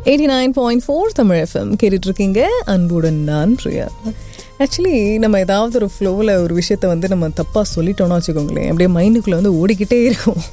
eighty nine point four Tamil FM கேட்டுட்ருக்கீங்க அன்புடன் நான் பிரியா ஆக்சுவலி நம்ம ஏதாவது ஒரு ஃப்ளோவில் ஒரு விஷயத்த வந்து நம்ம தப்பாக சொல்லிட்டோம்னா வச்சுக்கோங்களேன் அப்படியே மைண்டுக்குள்ளே வந்து ஓடிக்கிட்டே இருக்கும்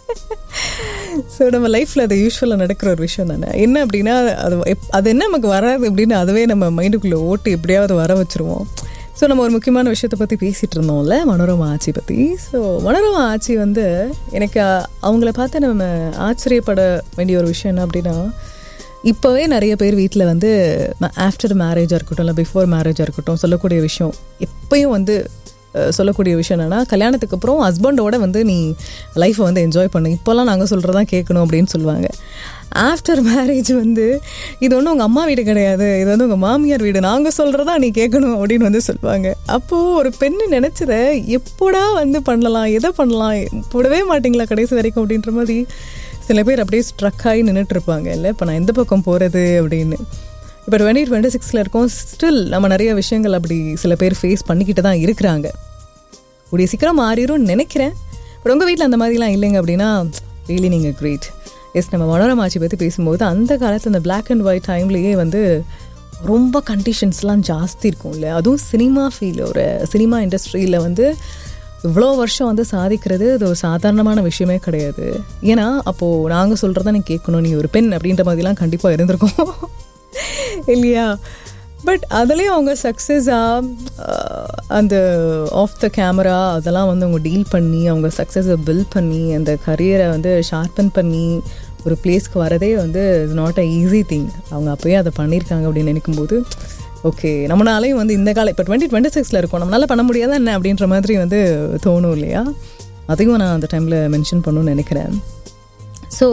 ஸோ நம்ம லைஃப்பில் அது யூஸ்வலாக நடக்கிற ஒரு விஷயம் தானே என்ன அப்படின்னா அது எப்- அது என்ன நமக்கு வராது அப்படின்னு அதுவே நம்ம மைண்டுக்குள்ளே ஓட்டி எப்படியாவது வர வச்சுருவோம் ஸோ நம்ம ஒரு முக்கியமான விஷயத்தை பற்றி பேசிகிட்டு இருந்தோம்ல மனோரமா ஆட்சி பற்றி ஸோ மனோரமா ஆட்சி வந்து எனக்கு அ- அவங்கள பார்த்து நம்ம ஆச்சரியப்பட வேண்டிய ஒரு விஷயம் என்ன அப்படின்னா இப்போவே நிறைய பேர் வீட்டில் வந்து ஆஃப்டர் மேரேஜாக இருக்கட்டும் இல்லை பிஃபோர் மேரேஜாக இருக்கட்டும் சொல்லக்கூடிய விஷயம் எப்பயும் வந்து அஹ், சொல்லக்கூடிய விஷயம் என்னென்னா கல்யாணத்துக்கு அப்புறம் ஹஸ்பண்டோட வந்து நீ லைஃப்பை வந்து என்ஜாய் பண்ணு இப்போல்லாம் நாங்கள் சொல்கிறதான் கேட்கணும் அப்படின்னு சொல்லுவாங்க ஆஃப்டர் மேரேஜ் வந்து இது ஒன்றும் உங்கள் அம்மா வீடு கிடையாது இது வந்து உங்கள் மாமியார் வீடு நாங்கள் சொல்கிறதா நீ கேட்கணும் அப்படின்னு வந்து சொல்லுவாங்க அப்போது ஒரு பெண்ணு நினச்சத எப்போடா வந்து பண்ணலாம் எதை பண்ணலாம் போடவே மாட்டீங்களா கடைசி வரைக்கும் அப்படின்ற மாதிரி சில பேர் அப்படியே ஸ்ட்ரக் ஆகி நின்றுட்டு இருப்பாங்க இல்லை இப்போ நான் எந்த பக்கம் போகிறது அப்படின்னு இப்போ டுவெண்ட்டி டுவெண்ட்டி சிக்ஸில் இருக்கோம் ஸ்டில் நம்ம நிறைய விஷயங்கள் அப்படி சில பேர் ஃபேஸ் பண்ணிக்கிட்டு தான் இருக்கிறாங்க கூடிய சீக்கிரம் மாறிடும்னு நினைக்கிறேன் பட் உங்கள் வீட்டில் அந்த மாதிரிலாம் இல்லைங்க அப்படின்னா ரியலி நீங்கள் கிரேட் எஸ் நம்ம மனோரமாச்சி பற்றி பேசும்போது அந்த காலத்து அந்த Black அண்ட் ஒயிட் டைம்லேயே வந்து ரொம்ப கண்டிஷன்ஸ்லாம் ஜாஸ்தி இருக்கும் இல்லை அதுவும் சினிமா ஃபீல் ஒரு சினிமா இண்டஸ்ட்ரியில் வந்து இவ்வளோ வருஷம் வந்து சாதிக்கிறது அது ஒரு சாதாரணமான விஷயமே கிடையாது ஏன்னா அப்போது நாங்கள் சொல்கிறத நீ கேட்கணும் நீ ஒரு பெண் அப்படின்ற மாதிரிலாம் கண்டிப்பாக இருந்திருக்கோம் இல்லையா பட் அதுலேயும் அவங்க சக்ஸஸாக அந்த ஆஃப் த கேமரா அதெல்லாம் வந்து அவங்க டீல் பண்ணி அவங்க சக்ஸஸை பில்ட் பண்ணி அந்த கரியரை வந்து ஷார்ப்பன் பண்ணி ஒரு பிளேஸ்க்கு வரதே வந்து it's not a easy thing அவங்க அப்போயே அதை பண்ணியிருக்காங்க அப்படின்னு நினைக்கும்போது ஓகே நம்மளாலையும் வந்து இந்த காலம் இப்போ டுவெண்ட்டி டுவெண்ட்டி சிக்ஸில் இருக்கோம் நம்மளால பண்ண முடியாதா என்ன அப்படின்ற மாதிரி வந்து தோணும் இல்லையா அதையும் நான் அந்த டைமில் மென்ஷன் பண்ணணும்னு நினைக்கிறேன் ஸோ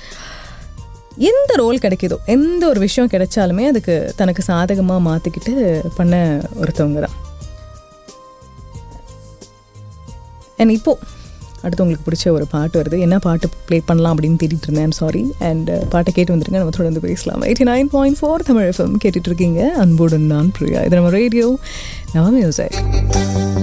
எந்த ரோல் கிடைக்குதோ எந்த ஒரு விஷயம் கிடைச்சாலுமே அதுக்கு தனக்கு சாதகமாக மாற்றிக்கிட்டு பண்ண ஒருத்தவங்க தான் அண்ட் இப்போது அடுத்து உங்களுக்கு பிடிச்ச ஒரு பாட்டு வருது என்ன பாட்டு ப்ளே பண்ணலாம் அப்படின்னு தேடிட்டு இருந்தேன் சாரி அண்ட் பாட்டை கேட்டு வந்துருங்க நம்ம தொடர்ந்து பேசலாம் eighty nine point four Tamil FM கேட்டுட்டு இருக்கீங்க அன்புடன் நான் பிரியா இது நம்ம ரேடியோ நம்ம மியூசிக்